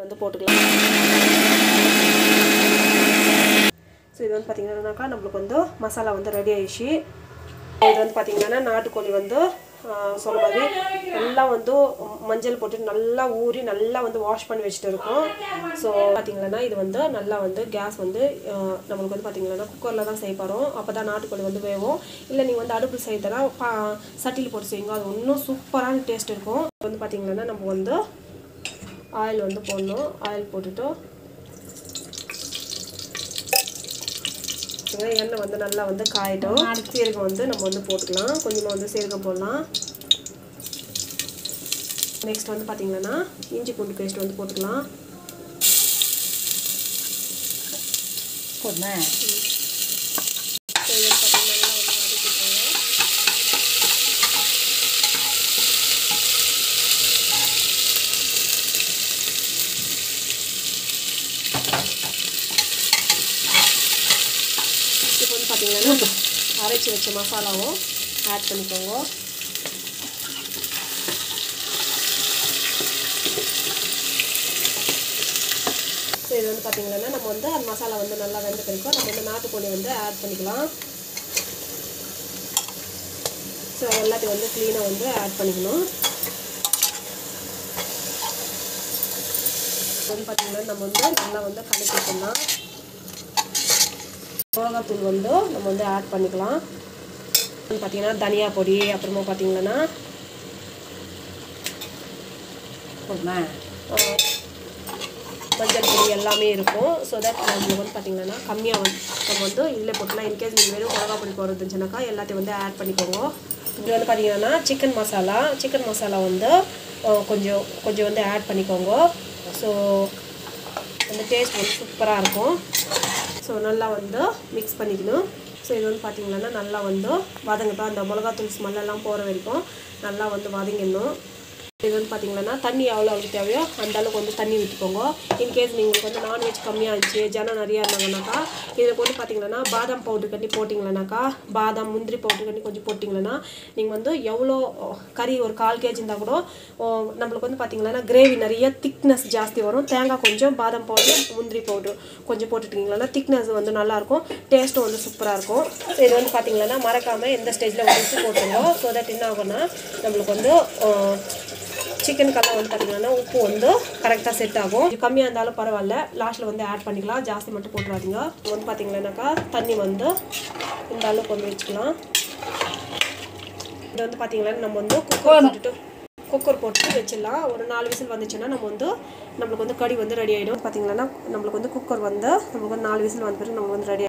வந்து போட்டுக்கலாம் ஸோ இது வந்து பார்த்தீங்கன்னாக்கா நம்மளுக்கு வந்து மசாலா வந்து ரெடி ஆயிடுச்சு இது வந்து பார்த்தீங்கன்னா நாட்டுக்கோழி வந்து ஆஹ், சொன்ன மாதிரி நல்லா வந்து மஞ்சள் போட்டு நல்லா ஊறி நல்லா வந்து வாஷ் பண்ணி வச்சுட்டு இருக்கோம் ஸோ பார்த்தீங்கன்னா இது வந்து நல்லா வந்து கேஸ் வந்து ஆஹ், நம்மளுக்கு வந்து பார்த்தீங்கன்னா குக்கரில் தான் செய்ய போகிறோம் அப்போ தான் நாட்டுக்கோழி வந்து வேகும் இல்லை நீங்கள் வந்து அடுப்பு செய்தனா பா சட்டியில் போட்டு செய்யுங்க அது இன்னும் சூப்பரான டேஸ்ட் இருக்கும் இது வந்து பார்த்தீங்கன்னா நம்ம வந்து ஆயில் வந்து போடணும் ஆயில் போட்டுட்டு இங்க எண்ணெய் வந்து நல்லா வந்து காயட்டும் சீரகம் வந்து நம்ம வந்து போட்டுக்கலாம் கொஞ்சமாக வந்து சீரகம் போடலாம் நெக்ஸ்ட் வந்து பார்த்தீங்கன்னா இஞ்சி பூண்டு பேஸ்ட் வந்து போட்டுக்கலாம் போதுமா So, இது வந்து பார்த்தீங்கன்னா நல்லா வந்து வதக்கிக்கோங்க இப்போ வந்து பார்த்தீங்கன்னா அரைச்சி வச்ச மசாலாவும் ஆட் பண்ணிக்கோங்க ஸோ இது வந்து பார்த்தீங்கன்னா நம்ம வந்து அந்த மசாலா வந்து நல்லா வெந்த பிறகு நம்ம வந்து நாட்டுக்கோழி வந்து ஆட் பண்ணிக்கலாம் ஸோ எல்லாத்தையும் வந்து க்ளீனாக வந்து ஆட் பண்ணிக்கணும் வந்து பார்த்தீங்கன்னா நம்ம வந்து நல்லா வந்து கலக்கி வச்சிடலாம் மிளகாத்தூள் வந்து நம்ம வந்து ஆட் பண்ணிக்கலாம் வந்து பார்த்தீங்கன்னா தனியா பொடி அப்புறமா பார்த்தீங்கன்னா போதுமா ஆஹ், மஞ்சள் பொடி எல்லாமே இருக்கும் ஸோ தட் நம்மளுக்கு வந்து பார்த்தீங்கன்னா கம்மியாக வந்து நம்ம வந்து இதில் போட்டுலாம் இன்கேஸ் நீங்கள் வெறும் மிளகா பொடி போடுறது இருந்துச்சுனாக்கா எல்லாத்தையும் வந்து ஆட் பண்ணிக்கோங்க இது வந்து பார்த்தீங்கன்னா சிக்கன் மசாலா சிக்கன் மசாலா வந்து ஆஹ், கொஞ்சம் கொஞ்சம் வந்து ஆட் பண்ணிக்கோங்க ஸோ அந்த டேஸ்ட் வந்து சூப்பராக இருக்கும் ஸோ நல்லா வந்து மிக்ஸ் பண்ணிக்கணும் ஸோ இது வந்து பார்த்தீங்கன்னா நல்லா வந்து வதங்கட்டும் அந்த மிளகாத்தூள் ஸ்மெல்லாம் போகிற வரைக்கும் நல்லா வந்து வதங்கிடணும் இது வந்து பார்த்தீங்கன்னா தண்ணி எவ்வளோ அளவுக்கு தேவையோ அந்த அளவுக்கு வந்து தண்ணி விட்டுக்கோங்க இன்கேஸ் நீங்கள் வந்து நான்வெஜ் கம்மியாக இருந்துச்சு ஜனம் நிறையா இருந்தாங்கனாக்கா இதில் வந்து பார்த்தீங்கன்னா பாதாம் பவுடர் கட்டி போட்டிங்களேனாக்கா பாதாம் முந்திரி பவுடர் கட்டி கொஞ்சம் போட்டிங்களேன்னா நீங்கள் வந்து எவ்வளோ கறி ஒரு கால் கேஜி இருந்தால் கூட ஓ, நம்மளுக்கு வந்து பார்த்தீங்கன்னா கிரேவி நிறைய திக்னஸ் ஜாஸ்தி வரும் தேங்காய் கொஞ்சம் பாதாம் பவுடர் முந்திரி பவுடர் கொஞ்சம் போட்டுட்டிங்கன்னா திக்னஸ் வந்து நல்லாயிருக்கும் டேஸ்ட்டும் வந்து சூப்பராக இருக்கும் இது வந்து பார்த்தீங்கன்னா மறக்காமல் எந்த ஸ்டேஜில் வந்து உப்பு போட்டுருங்க ஸோ தட் என்ன ஆகும்னா நம்மளுக்கு வந்து சிக்கனுக்கெல்லாம் வந்து பார்த்தீங்கன்னா உப்பு வந்து கரெக்டாக செட் ஆகும் இது கம்மியாக இருந்தாலும் பரவாயில்ல லாஸ்ட்டில் வந்து ஆட் பண்ணிக்கலாம் ஜாஸ்தி மட்டும் போட்டுறாதீங்க இது வந்து பார்த்தீங்கன்னாக்கா தண்ணி வந்து இந்த அளவுக்கு வந்து வச்சுக்கலாம் இது வந்து பார்த்தீங்கன்னா நம்ம வந்து குக்கர் போட்டுட்டு குக்கர் போட்டு வச்சிடலாம் ஒரு நாலு விசில் வந்துச்சுன்னா நம்ம வந்து நம்மளுக்கு வந்து கறி வந்து ரெடி ஆகிடும் பார்த்தீங்கன்னா நம்மளுக்கு வந்து குக்கர் வந்து நம்மளுக்கு வந்து நாலு விசில் வந்த பிறகு நம்ம வந்து ரெடி